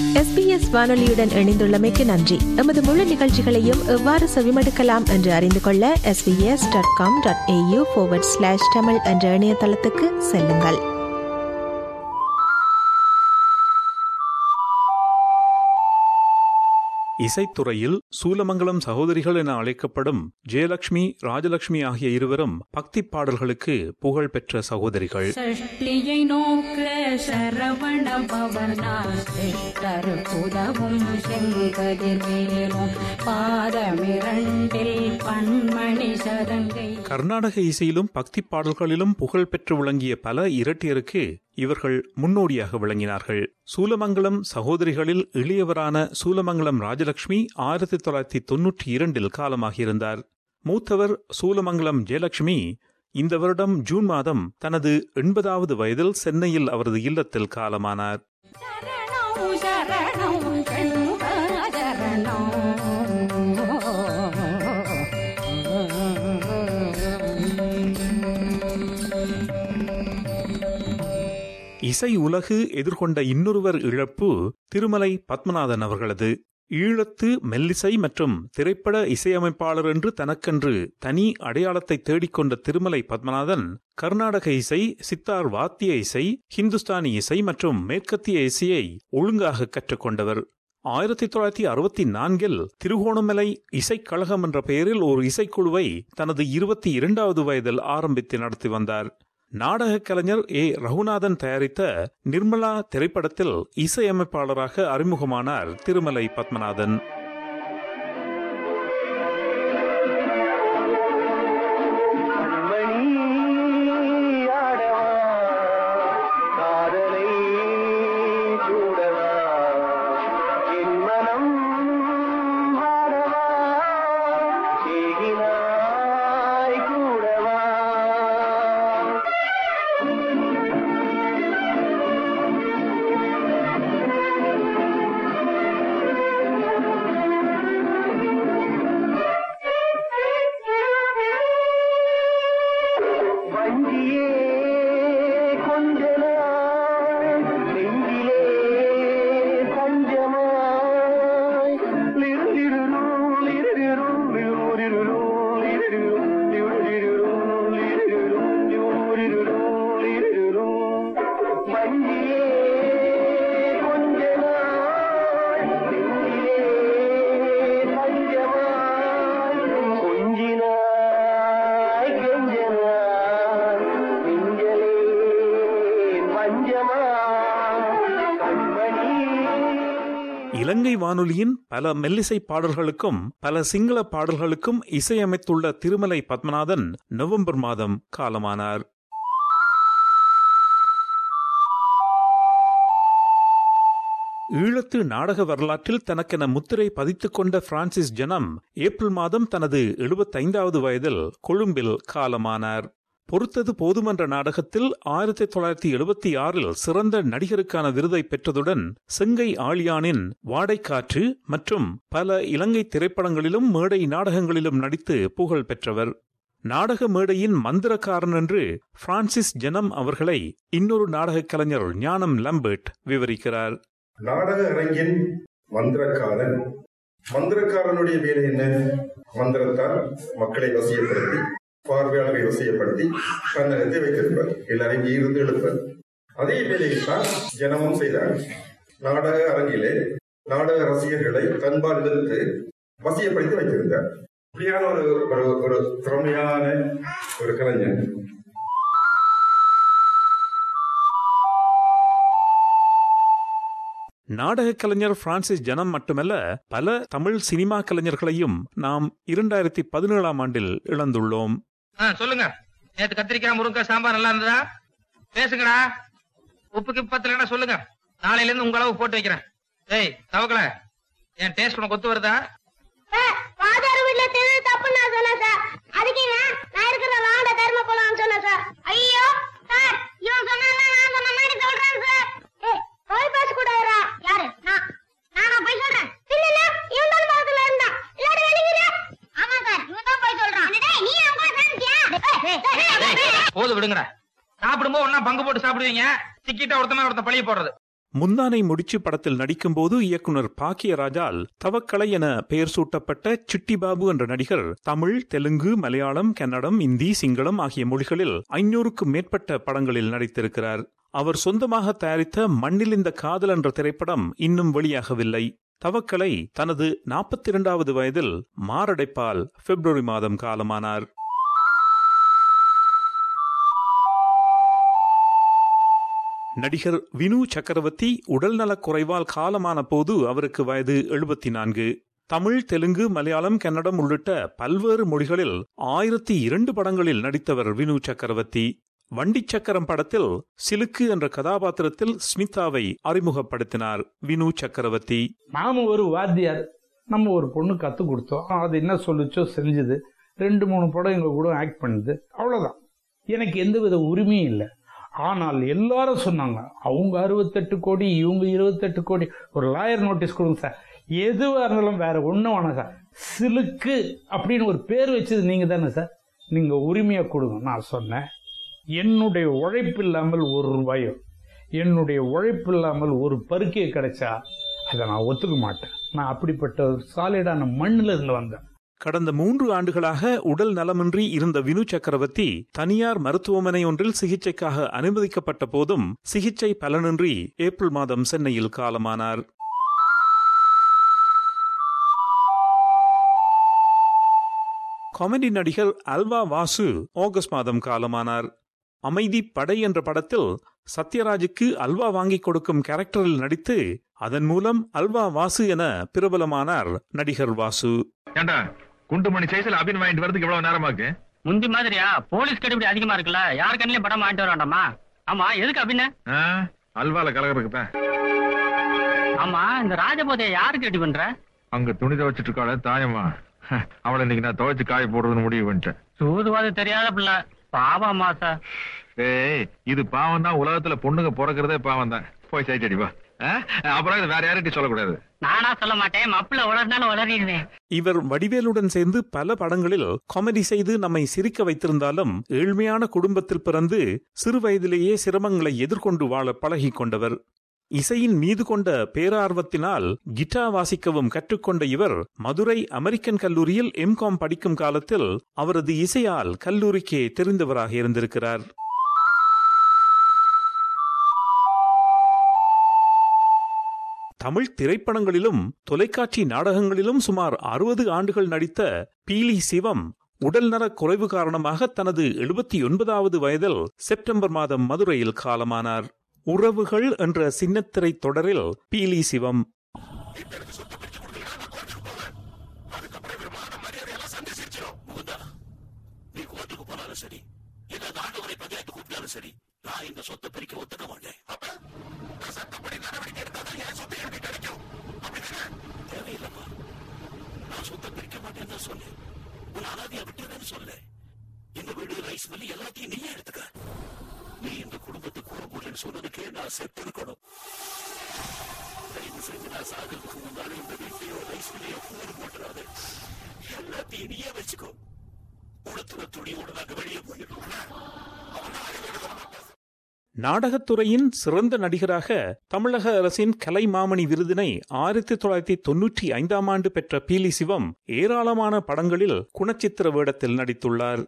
SBS வானொலியுடன் இணைந்துள்ளமைக்கு நன்றி எமது முழு நிகழ்ச்சிகளையும் எவ்வாறு செவிமடுக்கலாம் என்று அறிந்து கொள்ள S B S dot com dot A U slash Tamil என்ற இணையதளத்துக்கு செல்லுங்கள் இசைத்துறையில் சூலமங்கலம் சகோதரிகள் என அழைக்கப்படும் ஜெயலட்சுமி ராஜலட்சுமி ஆகிய இருவரும் பக்தி பாடல்களுக்கு புகழ் பெற்ற சகோதரிகள் சஷ்டியை நோக்க சரவண பவனா சிஷ்டர் புதவும் செங்கதிர்வேலும் பாதமிரண்டில் பன்மணி சதங்கை கர்நாடக இசையிலும் பக்தி பாடல்களிலும் புகழ் பெற்று விளங்கிய பல இரட்டியருக்கு இவர்கள் முன்னோடியாக விளங்கினார்கள் சூலமங்கலம் சகோதரிகளில் இளையவரான சூலமங்கலம் ராஜலட்சுமி ஆயிரத்தி தொள்ளாயிரத்தி தொன்னூற்றி இரண்டில் காலமாகியிருந்தார் மூத்தவர் சூலமங்கலம் ஜெயலட்சுமி இந்த வருடம் ஜூன் மாதம் தனது எண்பதாவது வயதில் சென்னையில் அவரது இல்லத்தில் காலமானார் சரணம் சரணம் கண்கா சரணம் இசை உலகு எதிர்கொண்ட இன்னொருவர் இழப்பு திருமலை பத்மநாதன் அவர்களது ஈழத்து மெல்லிசை மற்றும் திரைப்பட இசையமைப்பாளர் என்று தனக்கென்று தனி அடையாளத்தை தேடிக்கொண்ட திருமலை பத்மநாதன் கர்நாடக இசை சித்தார் வாத்திய இசை ஹிந்துஸ்தானி இசை மற்றும் மேற்கத்திய இசையை ஒழுங்காக கற்றுக்கொண்டவர் ஆயிரத்தி தொள்ளாயிரத்தி அறுபத்தி நான்கில் திருகோணமலை இசைக்கழகம் என்ற பெயரில் ஒரு இசைக்குழுவை தனது இருபத்தி இரண்டாவது வயதில் ஆரம்பித்து நடத்தி வந்தார் நாடக கலைஞர் ஏ ரகுநாதன் தயாரித்த நிர்மலா திரைப்படத்தில் இசையமைப்பாளராக அறிமுகமானார் திருமலை பத்மநாதன் மணியாடவா காதலை சூடவா என் மனம் ஆடவா செய்கினாய் கூடவா வஞ்சியே கொஞ்ச நாள் நெஞ்சிலே தஞ்சமாய் லிருலிருரு, லிருலிரு, லிருலிருரு, லிருலிரு, லிருலிரு, லிருலிரு, லிருலிரு, லிருலிரு. வஞ்சியே கொஞ்ச நாள் நெஞ்சிலே தஞ்சமாய் கொஞ்சினாய் கெஞ்சனாய் நெஞ்சலே வஞ்சமா கண்மணி இலங்கை வானொலியின் பல மெல்லிசை பாடல்களுக்கும் பல சிங்கள பாடல்களுக்கும் இசையமைத்துள்ள திருமலை பத்மநாதன் நவம்பர் மாதம் காலமானார் ஈழத்து நாடக வரலாற்றில் தனக்கென முத்திரை பதித்துக் கொண்ட பிரான்சிஸ் ஜனம் ஏப்ரல் மாதம் தனது எழுபத்தைந்தாவது வயதில் கொழும்பில் காலமானார் பொறுத்தது போதுமன்ற நாடகத்தில் ஆயிரத்தி தொள்ளாயிரத்தி எழுபத்தி ஆறில் சிறந்த நடிகருக்கான விருதை பெற்றதுடன் செங்கை ஆழியானின் வாடைக்காற்று மற்றும் பல இலங்கை திரைப்படங்களிலும் மேடை நாடகங்களிலும் நடித்து புகழ் பெற்றவர் நாடக மேடையின் மந்திரக்காரன் என்று பிரான்சிஸ் ஜனம் அவர்களை இன்னொரு நாடகக் கலைஞர் ஞானம் லம்பர்ட் விவரிக்கிறார் நாடக அரங்கின் மந்திரக்காரன் மந்திரக்காரனுடைய வேலை என்ன மந்திரத்தால் மக்களை வசியப்படுத்தி பார்வையாளரை வசியப்படுத்தி கந்தனத்தை வைத்திருப்பார் எல்லாரையும் இருந்து எழுப்பர் அதே வேலையை தான் ஜனமும் செய்தார் நாடக அரங்கிலே நாடக ரசிகர்களை தன்பால் இழுத்து வசியப்படுத்தி வைத்திருந்தார் இப்படியான ஒரு ஒரு ஒரு திறமையான ஒரு கலைஞன் நாடகக் கலைஞர் பிரான்சிஸ் ஜனம் மட்டுமல்ல பல தமிழ் சினிமா கலைஞர்களையும் நாம் இரண்டாயிரத்தி பதினேழாம் ஆண்டில் இழந்துள்ளோம் ஆ, சொல்லுங்க நேத்து கத்திரிக்காய் முருங்கக்காய் சாம்பார் நல்லா இருந்ததா பேசுங்கடா உப்புக்கு பத்தலன்னா சொல்லுங்க நாளையில இருந்து உங்க அளவு போட்டு வைக்கிறேன் ஏய் தவக்கல என் டேஸ்ட் உனக்கு ஒத்து வருதா வாதாரு வீட்டுல தெரிஞ்சது தப்பு நான் சொன்னேன் சார் அதுக்கு நான் நான் இருக்கிற வாண்ட தர்ம போலாம்னு சொன்னேன் சார் ஐயோ சார் இவன் சொன்னா நான் சொன்ன மாதிரி சொல்றேன் சார் ஏய் போய் பேச கூடாதுடா யாரு நான் நானா போய் சொல்றேன் இல்ல இல்ல இவன் தான் பக்கத்துல இருந்தான் இல்லாடி வெளியில ஆமா சார் இவன் தான் போய் சொல்றான் டேய் நீ அவங்க சாந்தியா போது விடுங்கடா சாப்பிடும்போது ஒன்னா பங்கு போட்டு சாப்பிடுவீங்க சிக்கிட்டா ஒருத்தனா ஒருத்தன் பழிய போடுறது முந்தானை முடிச்சு படத்தில் நடிக்கும்போது இயக்குனர் பாக்கியராஜால் தவக்கலை என பெயர் சூட்டப்பட்ட சிட்டிபாபு என்ற நடிகர் தமிழ் தெலுங்கு மலையாளம் கன்னடம் இந்தி சிங்களம் ஆகிய மொழிகளில் ஐநூறுக்கும் மேற்பட்ட படங்களில் நடித்திருக்கிறார் அவர் சொந்தமாக தயாரித்த மண்ணில் இந்த காதல் என்ற திரைப்படம் இன்னும் வெளியாகவில்லை தவக்கலை தனது நாற்பத்தி இரண்டாவது வயதில் மாரடைப்பால் பிப்ரவரி மாதம் காலமானார் நடிகர் வினு சக்கரவர்த்தி உடல்நலக் குறைவால் காலமான போது அவருக்கு வயது எழுபத்தி நான்கு தமிழ் தெலுங்கு மலையாளம் கன்னடம் உள்ளிட்ட பல்வேறு மொழிகளில் ஆயிரத்தி இரண்டு படங்களில் நடித்தவர் வினு சக்கரவர்த்தி வண்டி சக்கரம் படத்தில் சிலுக்கு என்ற கதாபாத்திரத்தில் ஸ்மிதாவை அறிமுகப்படுத்தினார் வினு சக்கரவர்த்தி நாம ஒரு வாத்தியார் நம்ம ஒரு பொண்ணு கத்து கொடுத்தோம் அது என்ன சொல்லுச்சோ செஞ்சது ரெண்டு மூணு படம் எங்க கூட ஆக்ட் பண்ணுது அவ்வளவுதான் எனக்கு எந்தவித உரிமையும் இல்லை ஆனால் எல்லாரும் சொன்னாங்க அவங்க அறுபத்தெட்டு கோடி இவங்க இருபத்தெட்டு கோடி ஒரு லாயர் நோட்டீஸ் கொடுங்க சார் எதுவாக இருந்தாலும் வேற ஒன்றும் வேணாம் சார் சிலுக்கு அப்படின்னு ஒரு பேர் வச்சது நீங்க தானே சார் நீங்க உரிமையை கொடுங்க நான் சொன்னேன் என்னுடைய உழைப்பு இல்லாமல் ஒரு ரூபாயோ என்னுடைய உழைப்பு இல்லாமல் ஒரு பருக்கையை கிடைச்சா அதை நான் ஒத்துக்க மாட்டேன் நான் அப்படிப்பட்ட ஒரு சாலிடான மண்ணில் இருந்து வந்தேன் கடந்த மூன்று ஆண்டுகளாக உடல் நலமின்றி இருந்த வினு சக்கரவர்த்தி தனியார் மருத்துவமனை ஒன்றில் சிகிச்சைக்காக அனுமதிக்கப்பட்ட போதும் சிகிச்சை பலனின்றி ஏப்ரல் மாதம் சென்னையில் காலமானார் காமெடி நடிகர் அல்வா வாசு ஆகஸ்ட் மாதம் காலமானார் அமைதி படை என்ற படத்தில் சத்யராஜுக்கு அல்வா வாங்கிக் கொடுக்கும் கேரக்டரில் நடித்து அதன் மூலம் அல்வா வாசு என பிரபலமானார் நடிகர் வாசு ஏண்டா குண்டுமணி சைஸ்ல அபின் வாங்கிட்டு வரதுக்கு இவ்வளவு நேரமாக்கு முந்தி மாதிரியா போலீஸ் கடுபிடி அதிகமா இருக்குல்ல யார் கண்ணிலையும் படம் வாங்கிட்டு வர வேண்டாமா ஆமா எதுக்கு அப்படின்னு ஆ? அல்வால கலகறதுக்கு தான் ஆமா இந்த ராஜபோதைய யாருக்கு ரெடி பண்ற அங்க துணி துவைச்சிட்டு இருக்காள தாயம்மா அவளை இன்னைக்கு நான் துவைச்சு காய போடுறதுன்னு முடிவு பண்ணிட்டேன் சூதுவாது தெரியாத பிள்ளை பாவம் மாசா ஏய் இது பாவம் தான் உலகத்துல பொண்ணுங்க பிறக்கிறதே பாவம் தான் போய் சைட் அடிப்பா ஆ? அப்புறம் இது வேற யார்கிட்டயும் சொல்லக்கூடாது நானா சொல்ல மாட்டேன் மப்புல உளறினாலும் உளறிடுவேன் இவர் வடிவேலுடன் சேர்ந்து பல படங்களில் காமெடி செய்து நம்மை சிரிக்க வைத்திருந்தாலும் ஏழ்மையான குடும்பத்தில் பிறந்து சிறு வயதிலேயே சிரமங்களை எதிர்கொண்டு வாழ பழகிக் கொண்டவர் இசையின் மீது கொண்ட பேரார்வத்தினால் கிட்டார் வாசிக்கவும் கற்றுக்கொண்ட இவர் மதுரை அமெரிக்கன் கல்லூரியில் எம்காம் படிக்கும் காலத்தில் அவரது இசையால் கல்லூரிக்கே தெரிந்தவராக இருந்திருக்கிறார் தமிழ் திரைப்படங்களிலும் தொலைக்காட்சி நாடகங்களிலும் சுமார் அறுபது ஆண்டுகள் நடித்த பீலி சிவம் உடல்நலக் குறைவு காரணமாக தனது எழுபத்தி ஒன்பதாவது வயதில் செப்டம்பர் மாதம் மதுரையில் காலமானார் உறவுகள் என்ற சின்னத்திரை தொடரில் பீலி சிவம் நாடகத்துறையின் சிறந்த நடிகராக தமிழக அரசின் கலைமாமணி விருதினை ஆயிரத்தி தொள்ளாயிரத்தி தொன்னூற்றி ஐந்தாம் ஆண்டு பெற்ற பீலி சிவம் ஏராளமான படங்களில் குணச்சித்திர வேடத்தில் நடித்துள்ளார்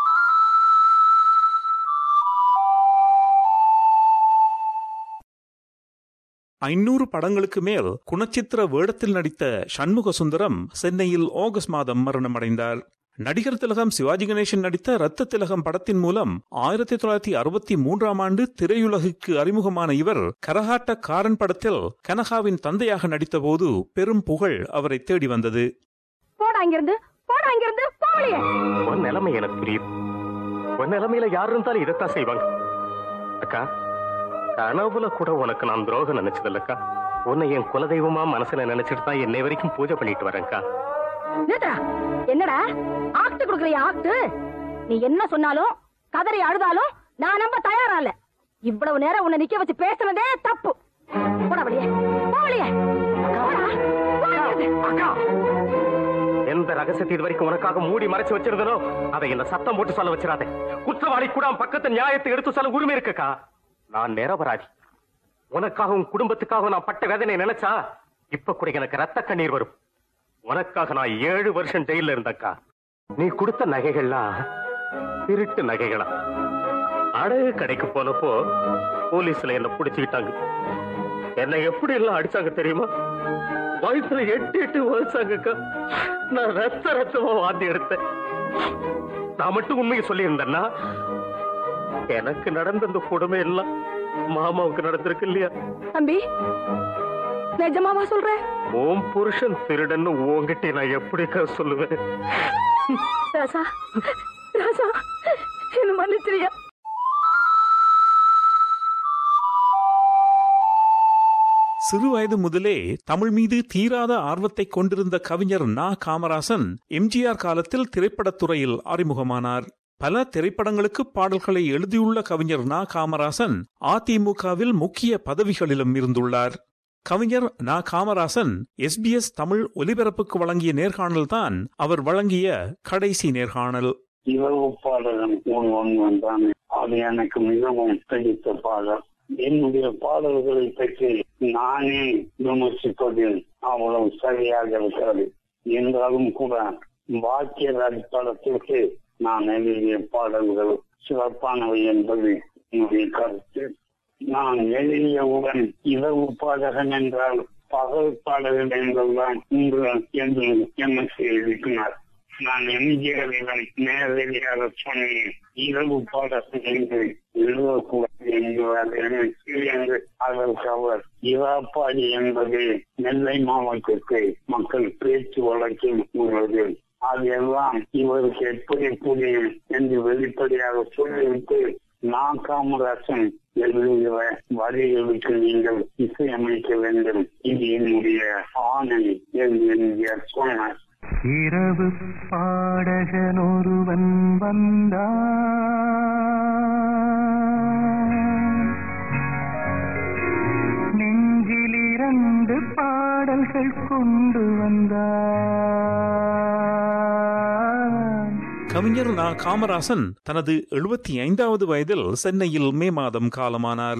ஐநூறு படங்களுக்கு மேல் குணச்சித்திர வேடத்தில் நடித்த சண்முக சுந்தரம் சென்னையில் ஆகஸ்ட் மாதம் மரணமடைந்தார் நடிகர் திலகம் சிவாஜி கணேசன் நடித்த ரத்த திலகம் படத்தின் மூலம் ஆயிரத்தி தொள்ளாயிரத்தி அறுபத்தி மூன்றாம் ஆண்டு திரையுலகுக்கு அறிமுகமான இவர் கரகாட்ட காரன் படத்தில் கனகாவின் தந்தையாக நடித்தபோது பெரும் புகழ் அவரை தேடி வந்தது போடா இங்கிருந்து போடா இங்கிருந்து போகலையே உன் நிலைமை எனக்கு புரியுது உன் நிலைமையில யார் இருந்தாலும் இதைத்தான் செய்வாங்க அக்கா கனவுல கூட உனக்கு நான் துரோகம் நினைச்சதில்லக்கா உன்னை என் குலதெய்வமா மனசுல நினைச்சிட்டு தான் என்னை வரைக்கும் பூஜை பண்ணிட்டு வரேன்க்கா நிறுத்தா என்னடா ஆக்ட் குடுக்கறியா ஆக்ட் நீ என்ன சொன்னாலும் கதறி அழுதாலும் நான் நம்ப தயாரா இல்ல இவ்வளவு நேரம் உன்னை நிக்க வச்சு பேசுனதே தப்பு போடா வெளியே போ வெளியே போடா, போ இங்கிருந்து. எந்த ரகசியத்தை இது வரைக்கும் உனக்காக மூடி மறைச்சு வச்சிருந்தனோ அதை என்ன சத்தம் போட்டு சொல்ல வச்சிடாதே குற்றவாளி கூட அவன் பக்கத்து நியாயத்தை எடுத்து சொல்ல உரிமை இருக்குக்கா நான் நிரபராதி உனக்காக உன் குடும்பத்துக்காக நான் பட்ட வேதனை நினைச்சா இப்ப கூட எனக்கு ரத்த கண்ணீர் வரும் உனக்காக நான் ஏழு வருஷம் ஜெயில இருந்தக்கா நீ கொடுத்த நகைகள்லாம் திருட்டு நகைகளா அடகு கடைக்கு போனப்போ போலீஸ்ல என்ன புடிச்சுக்கிட்டாங்க என்ன எப்படி எல்லாம் அடிச்சாங்க தெரியுமா வயசுல எட்டு எட்டு வயசாங்கக்கா நான் ரத்த ரத்தமா வாந்தி எடுத்தேன் நான் மட்டும் உண்மையை சொல்லியிருந்தேன்னா எனக்கு நடந்த இந்த கொடுமை எல்லாம் மாமாவுக்கு நடந்திருக்கு இல்லையா தம்பி நிஜமாவா சொல்ற உன் புருஷன் திருடன்னு உன்கிட்ட நான் எப்படிக்கா சொல்லுவேன் ராசா ராசா என்ன மன்னிச்சிரியா சிறுவயது முதலே தமிழ் மீது தீராத ஆர்வத்தை கொண்டிருந்த கவிஞர் நா காமராசன் எம்ஜிஆர் காலத்தில் திரைப்படத்துறையில் அறிமுகமானார் பல திரைப்படங்களுக்கு பாடல்களை எழுதியுள்ள கவிஞர் நா காமராசன் அதிமுகவில் முக்கிய பதவிகளிலும் இருந்துள்ளார் கவிஞர் நா காமராசன் எஸ்பிஎஸ் தமிழ் ஒலிபரப்புக்கு வழங்கிய நேர்காணல்தான் அவர் வழங்கிய கடைசி நேர்காணல் இரவு பாடகன் ஒருவன் வந்தான் அது எனக்கு மிகவும் பிடித்த பாடல் என்னுடைய பாடல்களை பற்றி நானே விமர்சிப்பதில் அவ்வளவு சரியாக இருக்கிறது என்றாலும் கூட பாக்கியராஜ் படத்திற்கு நான் எழுதிய பாடல்கள் சிறப்பானவை என்பது என்னுடைய கருத்து நான் எழுதியவுடன் இரவு பாடகன் என்றால் பகல் பாடகன் என்றுதான் இன்று என்று எம்எஸ்சி எழுதினார் நான் எம்ஜிஆரிடம் நேரடியாக சொன்னேன் இரவு பாடகன் என்று எழுதக்கூடாது என்கிறார் எனக்கு என்று அதற்கு அவர் இராப்பாடி என்பது நெல்லை மாவட்டத்திற்கு மக்கள் பேச்சு வழக்கில் உள்ளது அதெல்லாம் இவருக்கு எப்படி புரியும் என்று வெளிப்படையாக சொல்லிவிட்டு நான் காமராசன் எழுதுகிற வரிகளுக்கு நீங்கள் இசையமைக்க வேண்டும் இது என்னுடைய ஆணை என்று எம்ஜிஆர் சொன்னார் இரவு பாடகன் ஒருவன் வந்தான் நெஞ்சில் இரண்டு பாடல்கள் கொண்டு வந்தான் கவிஞர் நா காமராசன் தனது எழுபத்தி ஐந்தாவது வயதில் சென்னையில் மே மாதம் காலமானார்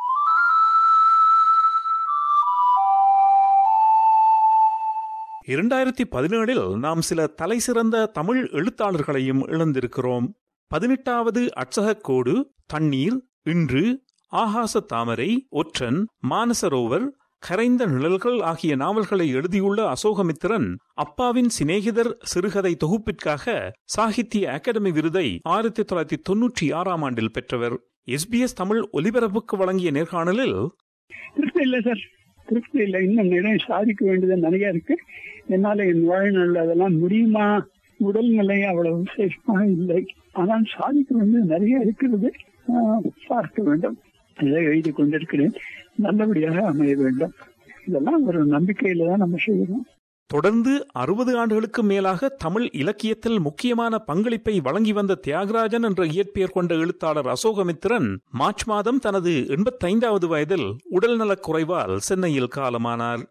இரண்டாயிரத்தி பதினேழில் நாம் சில தலைசிறந்த தமிழ் எழுத்தாளர்களையும் இழந்திருக்கிறோம் பதினெட்டாவது அச்சகக் கோடு தண்ணீர் இன்று ஆகாச தாமரை ஒற்றன் மானசரோவர் கரைந்த நிழல்கள் ஆகிய நாவல்களை எழுதியுள்ள அசோகமித்திரன் அப்பாவின் சிநேகிதர் சிறுகதை தொகுப்பிற்காக சாகித்ய அகாடமி விருதை ஆயிரத்தி தொள்ளாயிரத்தி தொன்னூற்றி ஆறாம் ஆண்டில் பெற்றவர் எஸ்பிஎஸ் தமிழ் ஒலிபரப்புக்கு வழங்கிய நேர்காணலில் திருப்தி இல்லை சார் திருப்தி இல்லை இன்னும் நிறைய சாதிக்க வேண்டியது நிறைய இருக்கு என்னால என் வாழ்நாள் அதெல்லாம் முடியுமா உடல்நிலை அவ்வளவு விசேஷமா இல்லை ஆனால் சாதிக்க வேண்டியது நிறைய இருக்கிறது ஆஹ், பார்க்க வேண்டும் அதை எழுதி கொண்டிருக்கிறேன் நல்லபடியாக அமைய வேண்டும் இதெல்லாம் ஒரு நம்பிக்கையில தான் நம்ம செய்யணும் தொடர்ந்து அறுபது ஆண்டுகளுக்கு மேலாக தமிழ் இலக்கியத்தில் முக்கியமான பங்களிப்பை வழங்கி வந்த தியாகராஜன் என்ற இயற்பெயர் கொண்ட எழுத்தாளர் அசோகமித்திரன் மார்ச் மாதம் தனது எண்பத்தைந்தாவது வயதில் உடல்நலக் குறைவால் சென்னையில் காலமானார்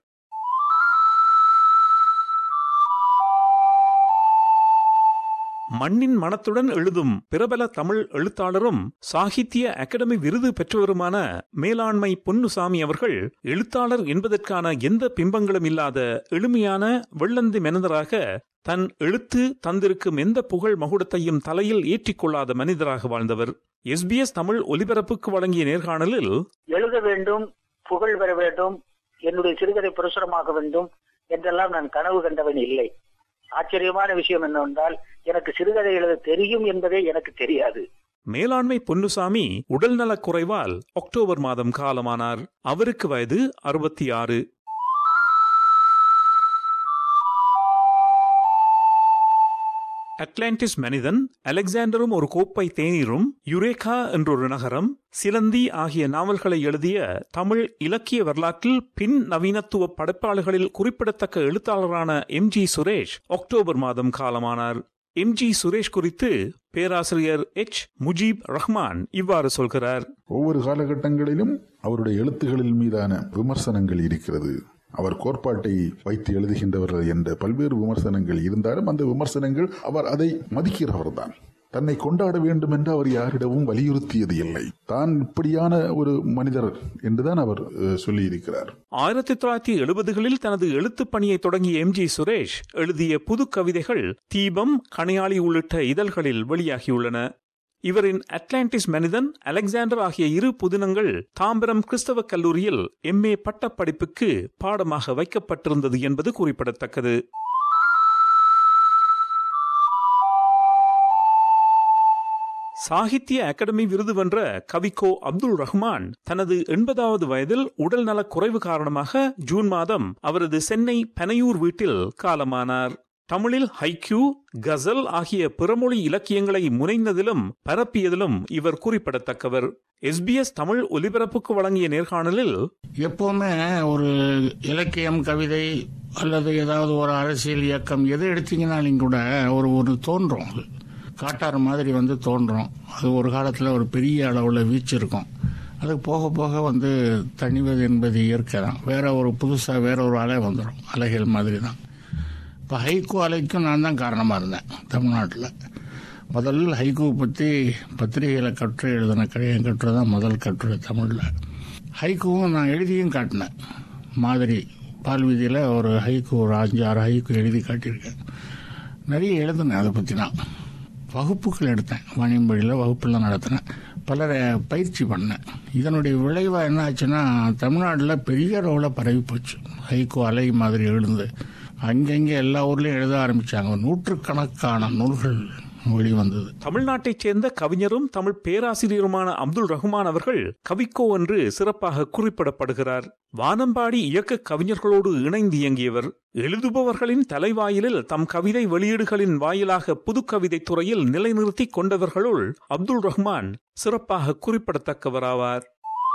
மண்ணின் மனத்துடன் எழுதும் பிரபல தமிழ் எழுத்தாளரும் சாகித்ய அகாடமி விருது பெற்றவருமான மேலாண்மை பொன்னுசாமி அவர்கள் எழுத்தாளர் என்பதற்கான எந்த பிம்பங்களும் இல்லாத எளிமையான வெள்ளந்தி மனிதராக தன் எழுத்து தந்திருக்கும் எந்த புகழ் மகுடத்தையும் தலையில் ஏற்றிக்கொள்ளாத மனிதராக வாழ்ந்தவர் எஸ்பிஎஸ் தமிழ் ஒலிபரப்புக்கு வழங்கிய நேர்காணலில் எழுத வேண்டும் புகழ் பெற வேண்டும் என்னுடைய சிறுகதை பிரசுரமாக வேண்டும் என்றெல்லாம் நான் கனவு கண்டவன் இல்லை ஆச்சரியமான விஷயம் என்னவென்றால் எனக்கு சிறுகதை எழுத தெரியும் என்பதே எனக்கு தெரியாது மேலாண்மை பொன்னுசாமி உடல்நலக் குறைவால் அக்டோபர் மாதம் காலமானார் அவருக்கு வயது அறுபத்தி ஆறு அட்லாண்டிஸ் மனிதன் அலெக்சாண்டரும் ஒரு கோப்பை தேநீரும் யுரேகா என்றொரு நகரம் சிலந்தி ஆகிய நாவல்களை எழுதிய தமிழ் இலக்கிய வரலாற்றில் பின் நவீனத்துவ படைப்பாளர்களில் குறிப்பிடத்தக்க எழுத்தாளரான எம் ஜி சுரேஷ் அக்டோபர் மாதம் காலமானார் எம் ஜி சுரேஷ் குறித்து பேராசிரியர் எச் முஜீப் ரஹ்மான் இவ்வாறு சொல்கிறார் ஒவ்வொரு காலகட்டங்களிலும் அவருடைய எழுத்துகளில் மீதான விமர்சனங்கள் இருக்கிறது அவர் கோட்பாட்டை வைத்து எழுதுகின்றவர்கள் என்ற பல்வேறு விமர்சனங்கள் இருந்தாலும் அந்த விமர்சனங்கள் அவர் அதை மதிக்கிறவர் தான் தன்னை கொண்டாட வேண்டும் என்று அவர் யாரிடமும் வலியுறுத்தியது இல்லை தான் இப்படியான ஒரு மனிதர் என்றுதான் அவர் அஹ், சொல்லியிருக்கிறார் ஆயிரத்தி தொள்ளாயிரத்தி எழுபதுகளில் தனது எழுத்துப் பணியை தொடங்கிய எம் ஜி சுரேஷ் எழுதிய புது கவிதைகள் தீபம் கணையாளி உள்ளிட்ட இதழ்களில் வெளியாகியுள்ளன இவரின் அட்லாண்டிஸ் மனிதன் அலெக்சாண்டர் ஆகிய இரு புதினங்கள் தாம்பரம் கிறிஸ்தவ கல்லூரியில் எம்ஏ பட்டப்படிப்புக்கு பாடமாக வைக்கப்பட்டிருந்தது என்பது குறிப்பிடத்தக்கது சாகித்ய அகாடமி விருது வென்ற கவிக்கோ அப்துல் ரஹ்மான் தனது எண்பதாவது வயதில் உடல்நலக் குறைவு காரணமாக ஜூன் மாதம் அவரது சென்னை பனையூர் வீட்டில் காலமானார் தமிழில் ஹைக்யூ கசல் ஆகிய பிறமொழி இலக்கியங்களை முனைந்ததிலும் பரப்பியதிலும் இவர் குறிப்பிடத்தக்கவர் எஸ்பிஎஸ் தமிழ் ஒலிபரப்புக்கு வழங்கிய நேர்காணலில் எப்பவுமே ஒரு இலக்கியம் கவிதை அல்லது ஏதாவது ஒரு அரசியல் இயக்கம் எதை எடுத்தீங்கன்னாலும் கூட ஒரு ஒரு தோன்றும் அது காட்டாறு மாதிரி வந்து தோன்றும் அது ஒரு காலத்தில் ஒரு பெரிய அளவில் வீச்சு இருக்கும் அது போக போக வந்து தணிவது என்பது இயற்கை தான் வேற ஒரு புதுசாக வேற ஒரு அலை வந்துடும் அலைகள் மாதிரி தான் இப்போ ஹைகோ அலைக்கும் நான் தான் காரணமாக இருந்தேன் தமிழ்நாட்டில் முதல்ல ஹைகோ பற்றி பத்திரிகையில் கட்டுரை எழுதின கழிய கட்டுரை தான் முதல் கட்டுரை தமிழில் ஹைக்கூவும் நான் எழுதியும் காட்டினேன் மாதிரி பால் வீதியில் ஒரு ஹைக்கூ ஒரு அஞ்சு ஆறு ஹைக்கூ எழுதி காட்டியிருக்கேன் நிறைய எழுதினேன் அதை பற்றி நான் வகுப்புகள் எடுத்தேன் வாணியம்படியில் வகுப்புலாம் நடத்தினேன் பலரை பயிற்சி பண்ணேன் இதனுடைய விளைவாக என்ன ஆச்சுன்னா தமிழ்நாட்டில் பெரிய அளவில் பரவி போச்சு ஹைக்கூ அலை மாதிரி எழுந்து அங்கங்கே எல்லா ஊர்லேயும் எழுத ஆரம்பித்தாங்க நூற்றுக்கணக்கான நூல்கள் வெளிவந்தது தமிழ்நாட்டைச் சேர்ந்த கவிஞரும் தமிழ் பேராசிரியருமான அப்துல் ரஹ்மான் அவர்கள் கவிக்கோ என்று சிறப்பாக குறிப்பிடப்படுகிறார் வானம்பாடி இயக்க கவிஞர்களோடு இணைந்து இயங்கியவர் எழுதுபவர்களின் தலைவாயிலில் தம் கவிதை வெளியீடுகளின் வாயிலாக புதுக்கவிதை துறையில் நிலைநிறுத்தி கொண்டவர்களுள் அப்துல் ரஹ்மான் சிறப்பாக குறிப்பிடத்தக்கவராவார்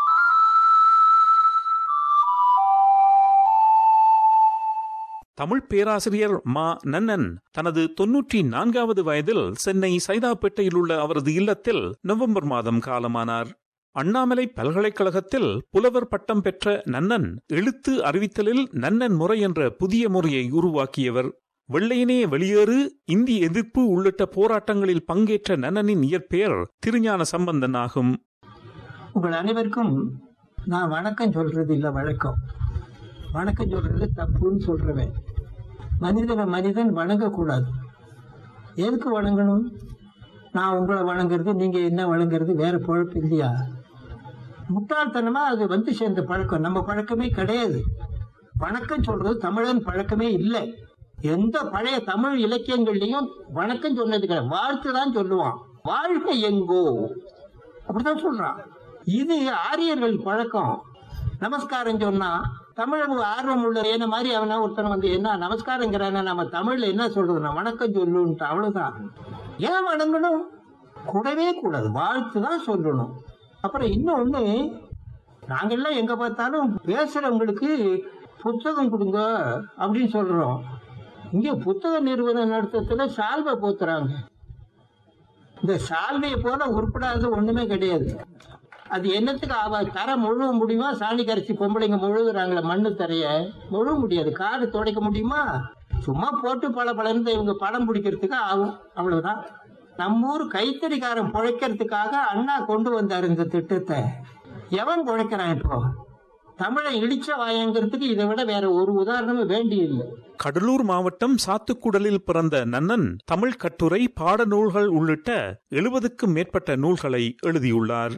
தமிழ் பேராசிரியர் மா நன்னன் தனது தொன்னூற்றி நான்காவது வயதில் சென்னை சைதாப்பேட்டையில் உள்ள அவரது இல்லத்தில் நவம்பர் மாதம் காலமானார் அண்ணாமலை பல்கலைக்கழகத்தில் புலவர் பட்டம் பெற்ற நன்னன் எழுத்து அறிவித்தலில் நன்னன் முறை என்ற புதிய முறையை உருவாக்கியவர் வெள்ளையனே வெளியேறு இந்தி எதிர்ப்பு உள்ளிட்ட போராட்டங்களில் பங்கேற்ற நன்னனின் இயற்பெயர் திருஞான சம்பந்தன் ஆகும் உங்கள் அனைவருக்கும் நான் வணக்கம் சொல்றது இல்ல வழக்கம் வணக்கம் சொல்றது தப்புன்னு சொல்றவன் மனிதனை மனிதன் வணங்கக்கூடாது எதுக்கு வணங்கணும் நான் உங்களை வணங்குறது நீங்க என்ன வணங்குறது வேற பொழப்பு இல்லையா முட்டாள்தனமா அது வந்து சேர்ந்த பழக்கம் நம்ம பழக்கமே கிடையாது வணக்கம் சொல்றது தமிழன் பழக்கமே இல்லை எந்த பழைய தமிழ் இலக்கியங்கள்லயும் வணக்கம் சொன்னது கிடையாது வாழ்த்து தான் சொல்லுவான் வாழ்க எங்கோ அப்படிதான் சொல்றான் இது ஆரியர்கள் பழக்கம் நமஸ்காரம் சொன்னா தமிழ் ஆர்வம் உள்ள என்ன மாதிரி அவனா ஒருத்தன் வந்து என்ன நமஸ்காரங்கிறான நம்ம தமிழ்ல என்ன சொல்றதுன்னா வணக்கம் சொல்லுன்ட்டு அவ்வளவுதான் ஏன் வணங்கணும் கூடவே கூடாது வாழ்த்து தான் சொல்லணும் அப்புறம் இன்னொன்னு நாங்கெல்லாம் எங்க பார்த்தாலும் பேசுறவங்களுக்கு புத்தகம் கொடுங்க அப்படின்னு சொல்றோம் இங்க புத்தக நிறுவன நடத்தத்துல சால்வை போத்துறாங்க இந்த சால்வையை போல உருப்படாத ஒண்ணுமே கிடையாது அது என்னத்துக்கு ஆவா தர முழுவ முடியுமா சாணி கரைச்சி பொம்பளைங்க முழுகுறாங்களே மண்ணு தரைய முழுவ முடியாது காடு துடைக்க முடியுமா சும்மா போட்டு பல பலர்ந்து இவங்க படம் பிடிக்கிறதுக்கு ஆகும் அவ்வளவுதான் நம்ம ஊர் கைத்தறிக்காரன் பிழைக்கிறதுக்காக அண்ணா கொண்டு வந்தார் இந்த திட்டத்தை எவன் பிழைக்கிறான் இப்போ தமிழை இடிச்ச வாயங்கிறதுக்கு இதை விட வேற ஒரு உதாரணமும் வேண்டியில்லை கடலூர் மாவட்டம் சாத்துக்குடலில் பிறந்த நன்னன் தமிழ் கட்டுரை பாடநூல்கள் உள்ளிட்ட எழுபதுக்கும் மேற்பட்ட நூல்களை எழுதியுள்ளார்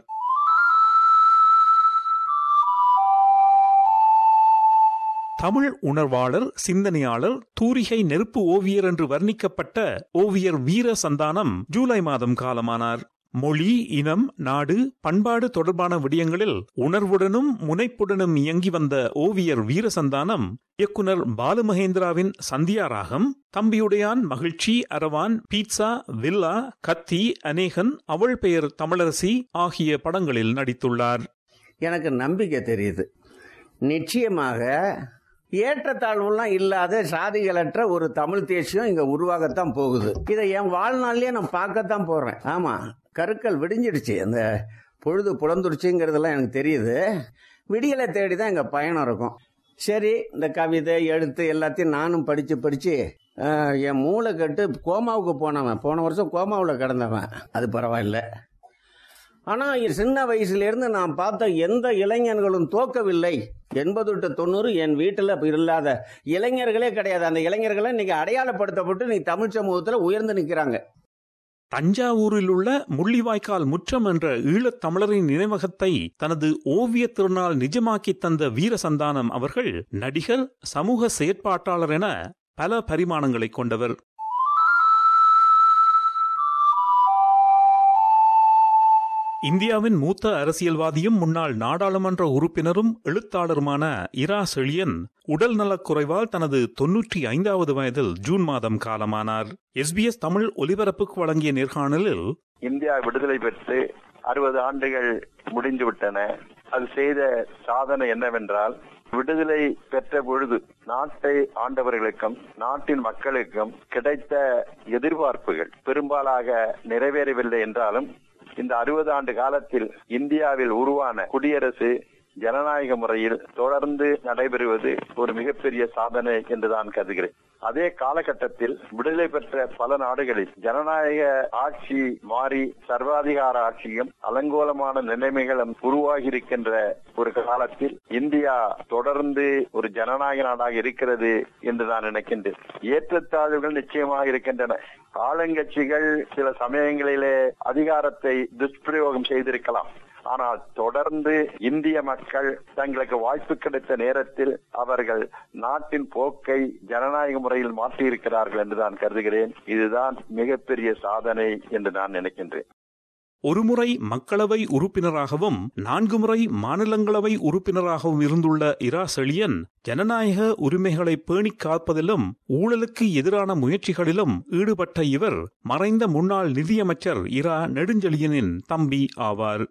தமிழ் உணர்வாளர் சிந்தனையாளர் தூரிகை நெருப்பு ஓவியர் என்று வர்ணிக்கப்பட்ட ஓவியர் வீர சந்தானம் ஜூலை மாதம் காலமானார் மொழி இனம் நாடு பண்பாடு தொடர்பான விடயங்களில் உணர்வுடனும் முனைப்புடனும் இயங்கி வந்த ஓவியர் வீரசந்தானம் இயக்குனர் பாலுமகேந்திராவின் சந்தியாராகம் தம்பியுடையான் மகிழ்ச்சி அரவான் பீட்சா வில்லா கத்தி அநேகன் அவள் பெயர் தமிழரசி ஆகிய படங்களில் நடித்துள்ளார் எனக்கு நம்பிக்கை தெரியுது நிச்சயமாக ஏற்றத்தாழ்வுலாம் இல்லாத சாதிகளற்ற ஒரு தமிழ் தேசியம் இங்க உருவாகத்தான் போகுது இதை என் வாழ்நாள்லயே நான் பார்க்கத்தான் போறேன் ஆமா கருக்கள் விடிஞ்சிடுச்சு அந்த பொழுது புலந்துருச்சுங்கிறதெல்லாம் எனக்கு தெரியுது விடியலை தேடி தான் எங்க பயணம் இருக்கும் சரி இந்த கவிதை எழுத்து எல்லாத்தையும் நானும் படிச்சு படிச்சு அஹ், என் மூளை கட்டு கோமாவுக்கு போனவன் போன வருஷம் கோமாவில் கிடந்தவன் அது பரவாயில்ல ஆனால் சின்ன வயசுலேருந்து நான் பார்த்த எந்த இளைஞர்களும் தோக்கவில்லை எண்பது டு தொண்ணூறு என் வீட்டில் இல்லாத இளைஞர்களே கிடையாது அந்த இளைஞர்களை இன்னைக்கு அடையாளப்படுத்தப்பட்டு நீ தமிழ் சமூகத்தில் உயர்ந்து நிற்கிறாங்க தஞ்சாவூரில் உள்ள முள்ளிவாய்க்கால் முற்றம் என்ற ஈழத் தமிழரின் நினைவகத்தை தனது ஓவியத் திருநாள் நிஜமாக்கி தந்த வீரசந்தானம் அவர்கள் நடிகர் சமூக செயற்பாட்டாளர் என பல பரிமாணங்களை கொண்டவர் இந்தியாவின் மூத்த அரசியல்வாதியும் முன்னாள் நாடாளுமன்ற உறுப்பினரும் எழுத்தாளருமான இரா செழியன் உடல் நலக்குறைவால் தனது தொன்னூற்றி ஐந்தாவது வயதில் ஜூன் மாதம் காலமானார் எஸ்பிஎஸ் தமிழ் ஒலிபரப்புக்கு வழங்கிய நேர்காணலில் இந்தியா விடுதலை பெற்று அறுபது ஆண்டுகள் முடிந்து விட்டன அது செய்த சாதனை என்னவென்றால் விடுதலை பெற்ற பொழுது நாட்டை ஆண்டவர்களுக்கும் நாட்டின் மக்களுக்கும் கிடைத்த எதிர்பார்ப்புகள் பெரும்பாலாக நிறைவேறவில்லை என்றாலும் இந்த அறுபது ஆண்டு காலத்தில் இந்தியாவில் உருவான குடியரசு ஜனநாயக முறையில் தொடர்ந்து நடைபெறுவது ஒரு மிகப்பெரிய சாதனை என்று நான் கருதுகிறேன் அதே காலகட்டத்தில் விடுதலை பெற்ற பல நாடுகளில் ஜனநாயக ஆட்சி மாறி சர்வாதிகார ஆட்சியும் அலங்கோலமான நிலைமைகளும் உருவாகி இருக்கின்ற ஒரு காலத்தில் இந்தியா தொடர்ந்து ஒரு ஜனநாயக நாடாக இருக்கிறது என்று நான் நினைக்கின்றேன் ஏற்றத்தாழ்வுகள் நிச்சயமாக இருக்கின்றன ஆளுங்கட்சிகள் சில சமயங்களிலே அதிகாரத்தை துஷ்பிரயோகம் செய்திருக்கலாம் ஆனால் தொடர்ந்து இந்திய மக்கள் தங்களுக்கு வாய்ப்பு கிடைத்த நேரத்தில் அவர்கள் நாட்டின் போக்கை ஜனநாயக முறையில் மாற்றியிருக்கிறார்கள் என்று நான் கருதுகிறேன் இதுதான் மிகப்பெரிய சாதனை என்று நான் நினைக்கின்றேன் ஒருமுறை மக்களவை உறுப்பினராகவும் நான்கு முறை மாநிலங்களவை உறுப்பினராகவும் இருந்துள்ள இரா செழியன் ஜனநாயக உரிமைகளை பேணிக் காப்பதிலும் ஊழலுக்கு எதிரான முயற்சிகளிலும் ஈடுபட்ட இவர் மறைந்த முன்னாள் நிதியமைச்சர் இரா நெடுஞ்செழியனின் தம்பி ஆவார்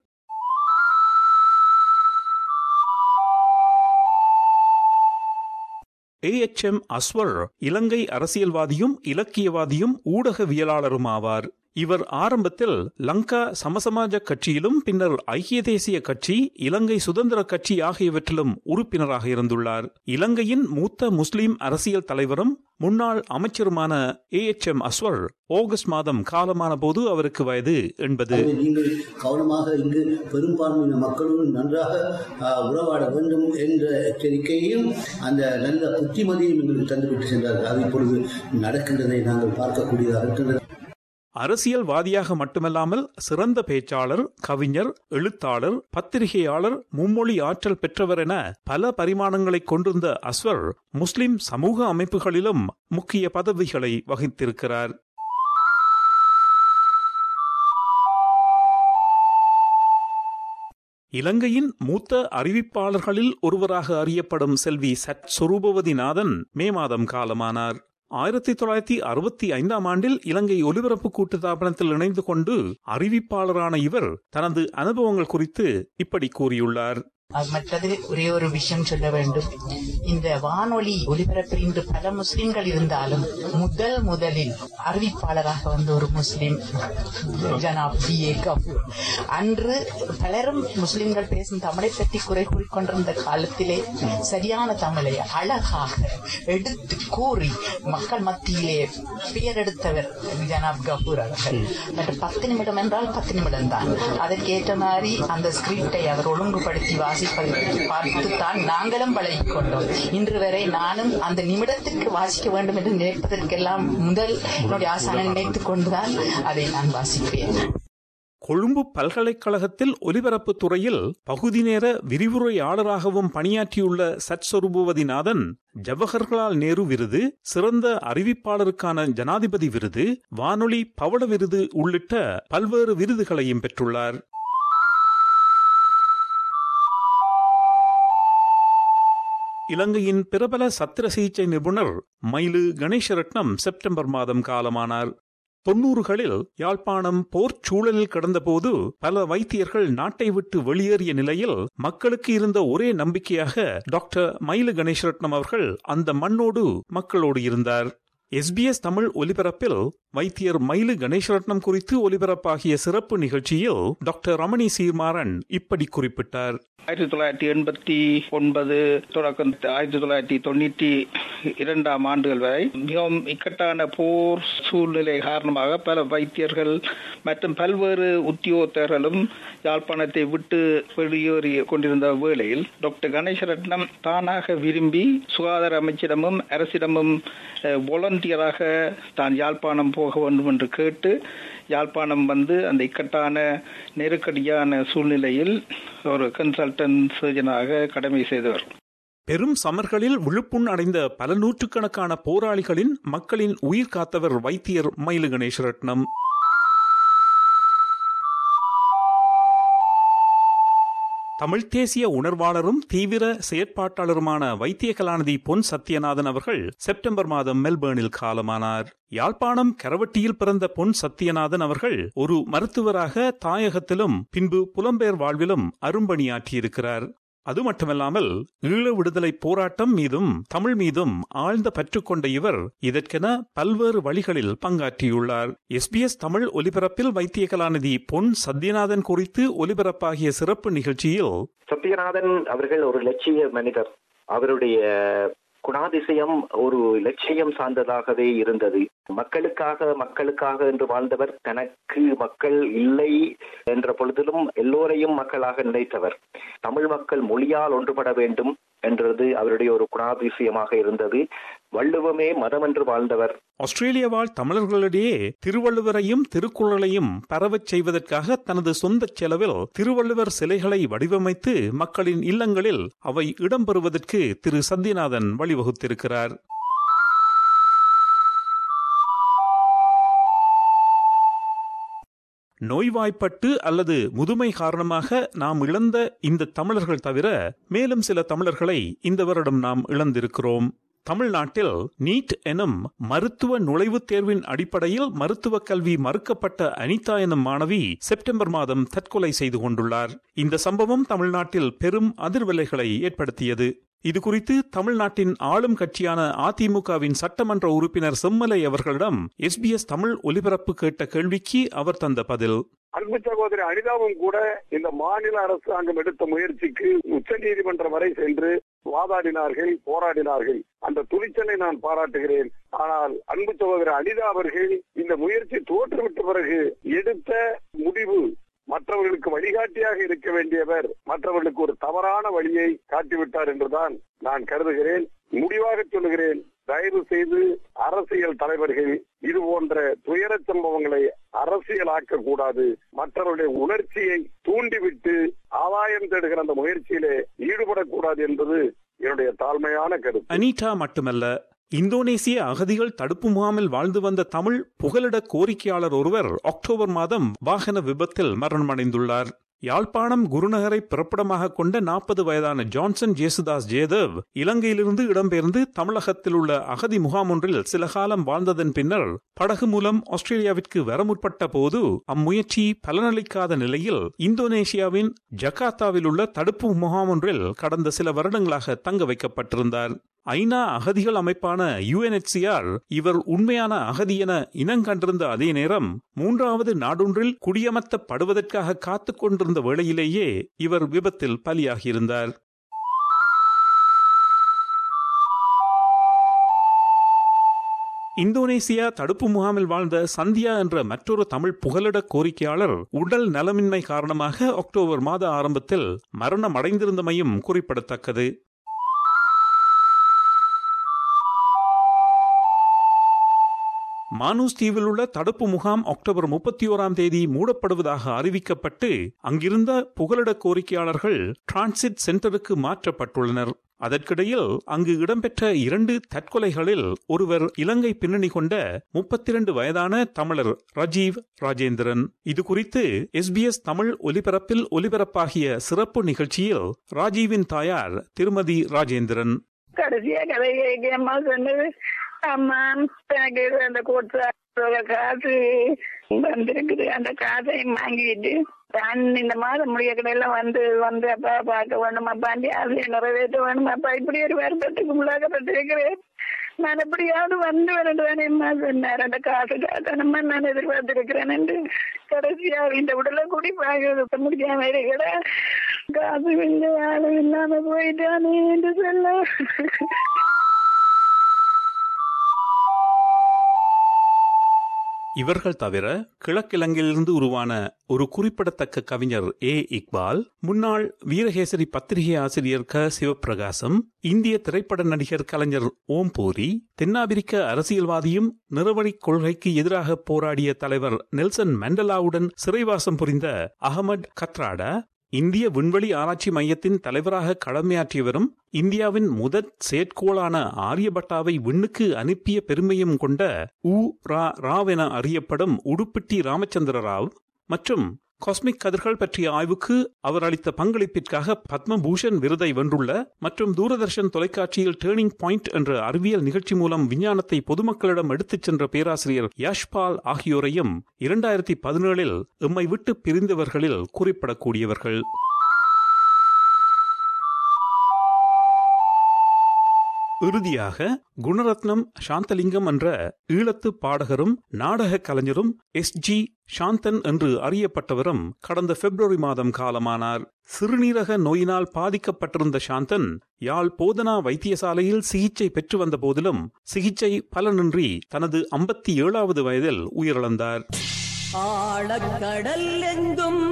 ஏஎச்எம் அஸ்வர் இலங்கை அரசியல்வாதியும் இலக்கியவாதியும் ஊடகவியலாளரும் ஆவார் இவர் ஆரம்பத்தில் லங்கா சமசமாஜ கட்சியிலும் பின்னர் ஐக்கிய தேசிய கட்சி இலங்கை சுதந்திர கட்சி ஆகியவற்றிலும் உறுப்பினராக இருந்துள்ளார் இலங்கையின் மூத்த முஸ்லிம் அரசியல் தலைவரும் முன்னாள் அமைச்சருமான A H M Azwer August மாதம் காலமான போது அவருக்கு வயது எண்பது ஆகவே நீங்கள் கவனமாக இங்கு பெரும்பான்மையின மக்களும் நன்றாக ஆஹ், உறவாட வேண்டும் என்ற எச்சரிக்கையையும் அந்த நல்ல புத்திமதியையும் எங்களுக்கு தந்துவிட்டு சென்றார்கள் அது இப்பொழுது நடக்கின்றதை நாங்கள் பார்க்கக்கூடியதாக இருக்கின்றது அரசியல்வாதியாக மட்டுமல்லாமல் சிறந்த பேச்சாளர் கவிஞர் எழுத்தாளர் பத்திரிகையாளர் மும்மொழி ஆற்றல் பெற்றவர் என பல பரிமாணங்களை கொண்டிருந்த அஸ்வர் முஸ்லிம் சமூக அமைப்புகளிலும் முக்கிய பதவிகளை வகித்திருக்கிறார் இலங்கையின் மூத்த அறிவிப்பாளர்களில் ஒருவராக அறியப்படும் செல்வி சட் சொரூபவதிநாதன் மே மாதம் காலமானார் ஆயிரத்தி தொள்ளாயிரத்தி அறுபத்தி ஐந்தாம் ஆண்டில் இலங்கை ஒலிபரப்பு கூட்டுத்தாபனத்தில் இணைந்து கொண்டு அறிவிப்பாளரான இவர் தனது அனுபவங்கள் குறித்து இப்படி கூறியுள்ளார் அது மற்றது ஒரே ஒரு விஷயம் சொல்ல வேண்டும் இந்த வானொலி ஒலிபரப்பில் இன்று பல முஸ்லிம்கள் இருந்தாலும் முதல் முதலில் அறிவிப்பாளராக வந்த ஒரு முஸ்லிம் ஜனாப் டி ஏ கபூர் அன்று பலரும் முஸ்லிம்கள் பேசும் தமிழை பற்றி குறை கூறிக்கொண்டிருந்த காலத்திலே சரியான தமிழை அழகாக எடுத்து கூறி மக்கள் மத்தியிலே பெயர் எடுத்தவர் ஜனாப் கபூர் அவர்கள் மற்றும் பத்து நிமிடம் என்றால் பத்து நிமிடம் தான் அதற்கேற்ற மாதிரி அந்த ஸ்கிரிப்டை அவர் ஒழுங்குபடுத்தி வாசிப்பதை பார்த்துத்தான் நாங்களும் பழகிக் கொண்டோம் இன்று வரை நானும் அந்த நிமிடத்திற்கு வாசிக்க வேண்டும் என்று நினைப்பதற்கெல்லாம் முதல் என்னுடைய ஆசானை நினைத்துக் கொண்டுதான் அதை நான் வாசிப்பேன் கொழும்பு பல்கலைக்கழகத்தில் ஒலிபரப்பு துறையில் பகுதி நேர விரிவுரையாளராகவும் பணியாற்றியுள்ள சட்சொருபுவதிநாதன் ஜவஹர்லால் நேரு விருது சிறந்த அறிவிப்பாளருக்கான ஜனாதிபதி விருது வானொலி பவள விருது உள்ளிட்ட பல்வேறு விருதுகளையும் பெற்றுள்ளார் இலங்கையின் பிரபல சத்திர சிகிச்சை நிபுணர் மயிலு கணேசரட்னம் செப்டம்பர் மாதம் காலமானார் தொன்னூறுகளில் யாழ்ப்பாணம் போர்ச் சூழலில் கிடந்தபோது பல வைத்தியர்கள் நாட்டை விட்டு வெளியேறிய நிலையில் மக்களுக்கு இருந்த ஒரே நம்பிக்கையாக டாக்டர் மயிலு கணேசரட்னம் அவர்கள் அந்த மண்ணோடு மக்களோடு இருந்தார் எஸ்பிஎஸ் தமிழ் ஒலிபரப்பில் வைத்தியர் மயிலு கணேசரட்னம் குறித்து ஒலிபரப்பாகிய சிறப்பு நிகழ்ச்சியில் டாக்டர் ரமணி சீர்மாறன் இப்படி குறிப்பிட்டார் ஆயிரத்தி தொள்ளாயிரத்தி எண்பத்தி ஒன்பது தொடக்கம் ஆயிரத்தி தொள்ளாயிரத்தி தொண்ணூற்றி இரண்டாம் ஆண்டுகள் வரை மிகவும் இக்கட்டான போர் சூழ்நிலை காரணமாக பல வைத்தியர்கள் மற்றும் பல்வேறு உத்தியோகத்தர்களும் யாழ்ப்பாணத்தை விட்டு வெளியேறி கொண்டிருந்த வேளையில் டாக்டர் கணேசரட்னம் தானாக விரும்பி சுகாதார அமைச்சிடமும் அரசிடமும் வாலண்டியராக தான் யாழ்ப்பாணம் போக வேண்டும் என்று கேட்டு யாழ்ப்பாணம் வந்து அந்த இக்கட்டான நெருக்கடியான சூழ்நிலையில் ஒரு கன்சல்டன்ட் சர்ஜனாக கடமை செய்தவர் பெரும் சமர்களில் விழுப்புண் அடைந்த பல நூற்றுக்கணக்கான போராளிகளின் மக்களின் உயிர் காத்தவர் வைத்தியர் மயிலு கணேசரட்னம் தமிழ் தேசிய உணர்வாளரும் தீவிர செயற்பாட்டாளருமான வைத்திய கலாநிதி பொன் சத்யநாதன் அவர்கள் செப்டம்பர் மாதம் மெல்பேர்னில் காலமானார் யாழ்ப்பாணம் கரவட்டியில் பிறந்த பொன் சத்யநாதன் அவர்கள் ஒரு மருத்துவராக தாயகத்திலும் பின்பு புலம்பெயர் வாழ்விலும் அரும்பணியாற்றியிருக்கிறார் அது மட்டுமல்லாமல் ஈழ விடுதலை போராட்டம் மீதும் தமிழ் மீதும் ஆழ்ந்த பற்று கொண்ட இவர் இதற்கென பல்வேறு வழிகளில் பங்காற்றியுள்ளார் எஸ்பிஎஸ் தமிழ் ஒலிபரப்பில் வைத்திய கலாநிதி பொன் சத்யநாதன் குறித்து ஒலிபரப்பாகிய சிறப்பு நிகழ்ச்சியில் சத்யநாதன் அவர்கள் ஒரு லட்சிய மனிதர் அவருடைய குணாதிசயம் ஒரு லட்சியம் சார்ந்ததாகவே இருந்தது மக்களுக்காக மக்களுக்காக என்று வாழ்ந்தவர் தனக்கு மக்கள் இல்லை என்ற பொழுதிலும் எல்லோரையும் மக்களாக நினைத்தவர் தமிழ் மக்கள் மொழியால் ஒன்றுபட வேண்டும் என்றது அவருடைய ஒரு குணாதிசயமாக இருந்தது வள்ளுவமே மதம் என்று வாழ்ந்தவர் ஆஸ்திரேலிய வாழ் தமிழர்களிடையே திருவள்ளுவரையும் திருக்குறளையும் பரவச் செய்வதற்காக தனது சொந்த செலவில் திருவள்ளுவர் சிலைகளை வடிவமைத்து மக்களின் இல்லங்களில் அவை இடம்பெறுவதற்கு திரு சத்யநாதன் வழிவகுத்திருக்கிறார் நோய்வாய்ப்பட்டு அல்லது முதுமை காரணமாக நாம் இழந்த இந்த தமிழர்கள் தவிர மேலும் சில தமிழர்களை இந்த வருடம் நாம் இழந்திருக்கிறோம் தமிழ்நாட்டில் நீட் எனும் மருத்துவ நுழைவுத் தேர்வின் அடிப்படையில் மருத்துவக் கல்வி மறுக்கப்பட்ட அனிதா எனும் மாணவி செப்டம்பர் மாதம் தற்கொலை செய்து கொண்டுள்ளார் இந்த சம்பவம் தமிழ்நாட்டில் பெரும் அதிர்வலைகளை ஏற்படுத்தியது இது குறித்து தமிழ்நாட்டின் ஆளும் கட்சியான அதிமுகவின் சட்டமன்ற உறுப்பினர் செம்மலை அவர்களிடம் எஸ்பிஎஸ் தமிழ் ஒலிபரப்பு கேட்ட கேள்விக்கு அவர் தந்த பதில் அன்பு சகோதரி அனிதாவும் கூட இந்த மாநில அரசாங்கம் எடுத்த முயற்சிக்கு உச்ச நீதிமன்றம் வரை சென்று வாதாடினார்கள் போராடினார்கள் அந்த துணிச்சலை நான் பாராட்டுகிறேன் ஆனால் அன்பு சகோதரி அனிதா அவர்கள் இந்த முயற்சி தோற்றுவிட்ட பிறகு எடுத்த முடிவு மற்றவர்களுக்கு வழிகாட்டியாக இருக்க வேண்டியவர் மற்றவர்களுக்கு ஒரு தவறான வழியை காட்டிவிட்டார் என்றுதான் நான் கருதுகிறேன் முடிவாக சொல்லுகிறேன் தயவு செய்து அரசியல் தலைவர்கள் இது போன்ற துயர சம்பவங்களை அரசியலாக்க கூடாது மற்றவருடைய உணர்ச்சியை தூண்டிவிட்டு ஆதாயம் தேடுகிற அந்த முயற்சியிலே ஈடுபடக்கூடாது என்பது என்னுடைய தாழ்மையான கருத்து அனிதா மட்டுமல்ல இந்தோனேசிய அகதிகள் தடுப்பு முகாமில் வாழ்ந்து வந்த தமிழ் புகலிட கோரிக்கையாளர் ஒருவர் அக்டோபர் மாதம் வாகன விபத்தில் மரணமடைந்துள்ளார் யாழ்ப்பாணம் குருநகரை பிறப்பிடமாக கொண்ட நாற்பது வயதான ஜான்சன் ஜேசுதாஸ் ஜேதவ் இலங்கையிலிருந்து இடம்பெயர்ந்து தமிழகத்தில் உள்ள அகதி முகாம் ஒன்றில் சில காலம் வாழ்ந்ததன் பின்னர் படகு மூலம் ஆஸ்திரேலியாவிற்கு வர முற்பட்ட போது அம்முயற்சி பலனளிக்காத நிலையில் இந்தோனேஷியாவின் ஜகார்த்தாவில் உள்ள தடுப்பு முகாம் ஒன்றில் கடந்த சில வருடங்களாக தங்க வைக்கப்பட்டிருந்தார் ஐநா அகதிகள் அமைப்பான யுஎன்எச்சிஆர் இவர் உண்மையான அகதி என இனங்கண்டிருந்த அதே நேரம் மூன்றாவது நாடொன்றில் குடியமர்த்தப்படுவதற்காக காத்துக் கொண்டிருந்த வேளையிலேயே இவர் விபத்தில் பலியாகியிருந்தார் இந்தோனேசியா தடுப்பு முகாமில் வாழ்ந்த சந்தியா என்ற மற்றொரு தமிழ் புகலிட கோரிக்கையாளர் உடல் நலமின்மை காரணமாக அக்டோபர் மாத ஆரம்பத்தில் மரணம் அடைந்திருந்தமையும் குறிப்பிடத்தக்கது மானூஸ் தீவில் உள்ள தடுப்பு முகாம் அக்டோபர் முப்பத்தி ஓராம் தேதி மூடப்படுவதாக அறிவிக்கப்பட்டு அங்கிருந்த புகலிட கோரிக்கையாளர்கள் டிரான்சிட் சென்டருக்கு மாற்றப்பட்டுள்ளனர் அதற்கிடையில் அங்கு இடம்பெற்ற இரண்டு தற்கொலைகளில் ஒருவர் இலங்கை பின்னணி கொண்ட முப்பத்தி இரண்டு வயதான தமிழர் ரஜீவ் ராஜேந்திரன் இது குறித்து எஸ்பிஎஸ் தமிழ் ஒலிபரப்பில் ஒலிபரப்பாகிய சிறப்பு நிகழ்ச்சியில் ராஜீவின் தாயார் திருமதி ராஜேந்திரன் கடைசியா கதை கேட்க அம்மா சொன்னது அம்மா எனக்கு அந்த கோட்டை காசு வந்திருக்குது அந்த காசை வாங்கிட்டு நான் இந்த மாதம் முடிய கடையில வந்து வந்து அப்பா பார்க்க வேணும் அப்பாண்டி ஆசையை நிறைவேற்ற வேணும் அப்பா இப்படி ஒரு வருத்தத்துக்கு உள்ளாக்கப்பட்டிருக்கிறேன் நான் எப்படியாவது வந்து வரேன் அம்மா சொன்னார் அந்த காசு காட்டணுமா நான் எதிர்பார்த்திருக்கிறேன் என்று கடைசியா இந்த உடலை கூடி பார்க்க முடியாம இருக்கிற காசு வந்து ஆளும் இல்லாம போயிட்டானே என்று சொல்ல இவர்கள் தவிர கிழக்கிழங்கிலிருந்து உருவான ஒரு குறிப்பிடத்தக்க கவிஞர் ஏ இக்பால் முன்னாள் வீரகேசரி பத்திரிகை ஆசிரியர் க சிவபிரகாசம் இந்திய திரைப்பட நடிகர் கலைஞர் ஓம் பூரி தென்னாப்பிரிக்க அரசியல்வாதியும் நிறுவனிக் கொள்கைக்கு எதிராக போராடிய தலைவர் நெல்சன் மண்டலாவுடன் சிறைவாசம் புரிந்த அகமட் கத்ராடா இந்திய விண்வெளி ஆராய்ச்சி மையத்தின் தலைவராக கடமையாற்றியவரும் இந்தியாவின் முதற் செயற்கோளான ஆரியபட்டாவை விண்ணுக்கு அனுப்பிய பெருமையும் கொண்ட உ ரா ராவ் என அறியப்படும் உடுப்பிட்டி ராமச்சந்திர ராவ் மற்றும் காஸ்மிக் கதிர்கள் பற்றிய ஆய்வுக்கு அவர் அளித்த பங்களிப்பிற்காக பத்மபூஷன் விருதை வென்றுள்ள மற்றும் தூரதர்ஷன் தொலைக்காட்சியில் டேர்னிங் பாயிண்ட் என்ற அறிவியல் நிகழ்ச்சி மூலம் விஞ்ஞானத்தை பொதுமக்களிடம் எடுத்துச் சென்ற பேராசிரியர் யாஷ்பால் ஆகியோரையும் இரண்டாயிரத்தி பதினேழில் எம்மை விட்டு பிரிந்தவர்களில் குறிப்பிடக்கூடியவர்கள் இறுதியாக குணரத்னம் சாந்தலிங்கம் என்ற ஈழத்து பாடகரும் நாடக கலைஞரும் எஸ் ஜி சாந்தன் என்று அறியப்பட்டவரும் கடந்த பிப்ரவரி மாதம் காலமானார் சிறுநீரக நோயினால் பாதிக்கப்பட்டிருந்த சாந்தன் யாழ் போதனா வைத்தியசாலையில் சிகிச்சை பெற்று வந்த போதிலும் சிகிச்சை பலனின்றி தனது ஐம்பத்தி ஏழாவது வயதில் உயிரிழந்தார் ஆழக்கடல் எங்கும்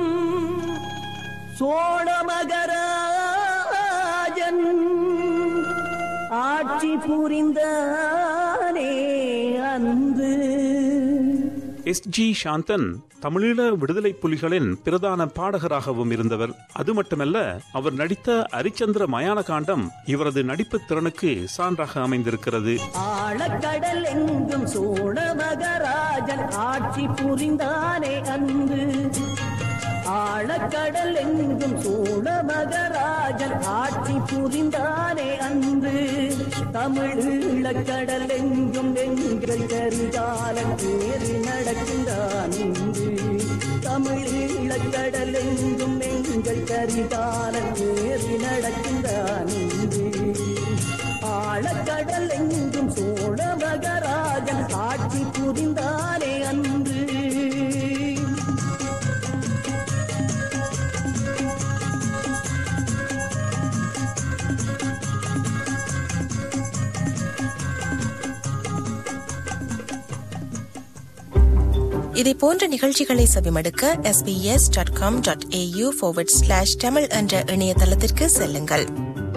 சோழமகராஜன் ஆட்சி புரிந்தானே அன்று எஸ் ஜி சாந்தன் தமிழீழ விடுதலை புலிகளின் பிரதான பாடகராகவும் இருந்தவர் அது மட்டுமல்ல அவர் நடித்த அரிச்சந்திர மயான காண்டம் இவரது நடிப்பு திறனுக்கு சான்றாக அமைந்திருக்கிறது ஆழக்கடல் எங்கும் சோழமகராஜன் ஆட்சி புரிந்தானே அன்று ஆழக்கடல் எங்கும் சோழமகராஜன் ஆட்சி புரிந்தானே அன்று தமிழ் ஈழக்கடல் எங்கும் எங்கள் கரிகாலன் ஏறி நடக்கின்றான் இன்று தமிழ் ஈழக்கடல் எங்கும் எங்கள் கரிகாலன் ஏறி நடக்கின்றான் இன்று ஆழக்கடல் எங்கும் சோழமகராஜன் ஆட்சி புரிந்தானே அன்று இதை போன்ற நிகழ்ச்சிகளை செவிமடுக்க sbs.com.au forward slash தமிழ் என்ற இணையதளத்திற்கு செல்லுங்கள்